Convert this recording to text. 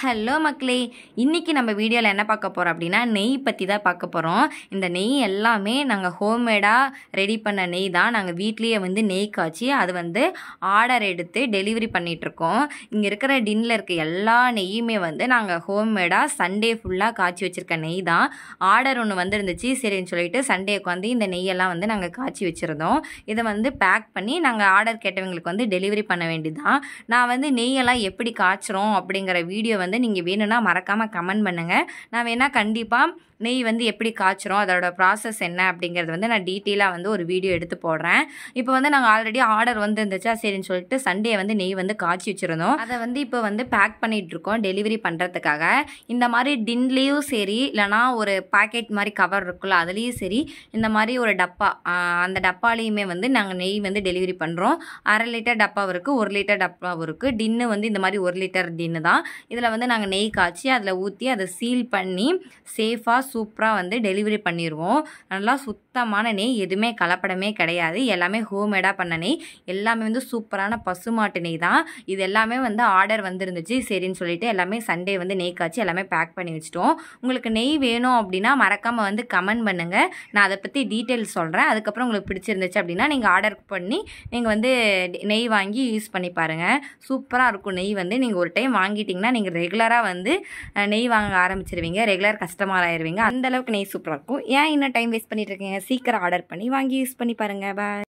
hello மக்களே இன்றைக்கி நம்ம வீடியோவில் என்ன பார்க்க போகிறோம் அப்படின்னா நெய் பற்றி தான் பார்க்க போகிறோம் இந்த நெய் எல்லாமே நாங்கள் ஹோம்மேடாக ரெடி பண்ண நெய் தான் நாங்கள் வீட்லேயே வந்து நெய் காய்ச்சி அது வந்து ஆர்டர் எடுத்து டெலிவரி பண்ணிகிட்ருக்கோம் இங்கே இருக்கிற டின்னில் இருக்க எல்லா நெய்யுமே வந்து நாங்கள் ஹோம்மேடாக சண்டே ஃபுல்லாக காய்ச்சி வச்சுருக்க நெய் தான் ஆர்டர் ஒன்று வந்துருந்துச்சு சரின்னு சொல்லிட்டு சண்டே உட்காந்து இந்த நெய்யெல்லாம் வந்து நாங்கள் காய்ச்சி வச்சுருந்தோம் இதை வந்து பேக் பண்ணி நாங்கள் ஆர்டர் கேட்டவங்களுக்கு வந்து டெலிவரி பண்ண வேண்டியதுதான் நான் வந்து நெய்யெல்லாம் எப்படி காய்ச்சுறோம் அப்படிங்கிற வீடியோ வந்து நீங்கள் வேணும்னா மறக்காமல் கமெண்ட் பண்ணுங்கள் நான் வேணால் கண்டிப்பாக நெய் வந்து எப்படி காய்ச்சுறோம் அதோட ப்ராசஸ் என்ன அப்படிங்கிறது வந்து நான் டீட்டெயிலாக வந்து ஒரு வீடியோ எடுத்து போடுறேன் இப்போ வந்து நாங்கள் ஆல்ரெடி ஆர்டர் வந்துருந்துச்சா சரின்னு சொல்லிட்டு சண்டே வந்து நெய் வந்து காய்ச்சி வச்சுருந்தோம் அதை வந்து இப்போ வந்து பேக் பண்ணிகிட்டு இருக்கோம் டெலிவரி பண்ணுறதுக்காக இந்த மாதிரி டின்லேயும் சரி இல்லைனா ஒரு பாக்கெட் மாதிரி கவர் இருக்குல்ல அதுலேயும் சரி இந்த மாதிரி ஒரு டப்பா ஆஹ் அந்த டப்பாலையுமே வந்து நாங்கள் நெய் வந்து டெலிவரி பண்ணுறோம் அரை லிட்டர் டப்பாவும் இருக்குது ஒரு லிட்டர் டப்பாவும் இருக்குது டின்னு வந்து இந்த மாதிரி ஒரு லிட்டர் டின்னு தான் இதில் வந்து நாங்கள் நெய் காய்ச்சி அதில் ஊற்றி அதை சீல் பண்ணி சேஃபாக சூப்பராக வந்து டெலிவரி பண்ணிடுவோம் நல்லா சுத்தமான நெய் எதுவுமே கலப்படமே கிடையாது எல்லாமே ஹோம்மேடாக பண்ண நெய் எல்லாமே வந்து சூப்பரான பசுமாட்டு நெய் தான் இது எல்லாமே வந்து ஆர்டர் வந்துருந்துச்சு சரின்னு சொல்லிட்டு எல்லாமே சண்டே வந்து நெய் காய்ச்சி எல்லாமே பேக் பண்ணி வச்சிட்டோம் உங்களுக்கு நெய் வேணும் அப்படின்னா மறக்காமல் வந்து கமெண்ட் பண்ணுங்கள் நான் அதை பற்றி டீட்டெயில்ஸ் சொல்கிறேன் அதுக்கப்புறம் உங்களுக்கு பிடிச்சிருந்துச்சு அப்படின்னா நீங்கள் ஆர்டர் பண்ணி நீங்கள் வந்து நெய் வாங்கி யூஸ் பண்ணி பாருங்கள் சூப்பராக இருக்கும் நெய் வந்து நீங்கள் ஒரு டைம் வாங்கிட்டிங்கன்னா நீங்கள் ரெகுலராக வந்து அஹ், நெய் வாங்க ஆரம்பிச்சிருவீங்க ரெகுலர் கஸ்டமர் ஆயிருவீங்க அந்த அளவுக்கு நெய் சூப்பராக இருக்கும் ஏன் இன்னும் டைம் வேஸ்ட் பண்ணிட்டு இருக்கீங்க சீக்கிரம் ஆர்டர் பண்ணி வாங்கி யூஸ் பண்ணி பாருங்கள் பாய்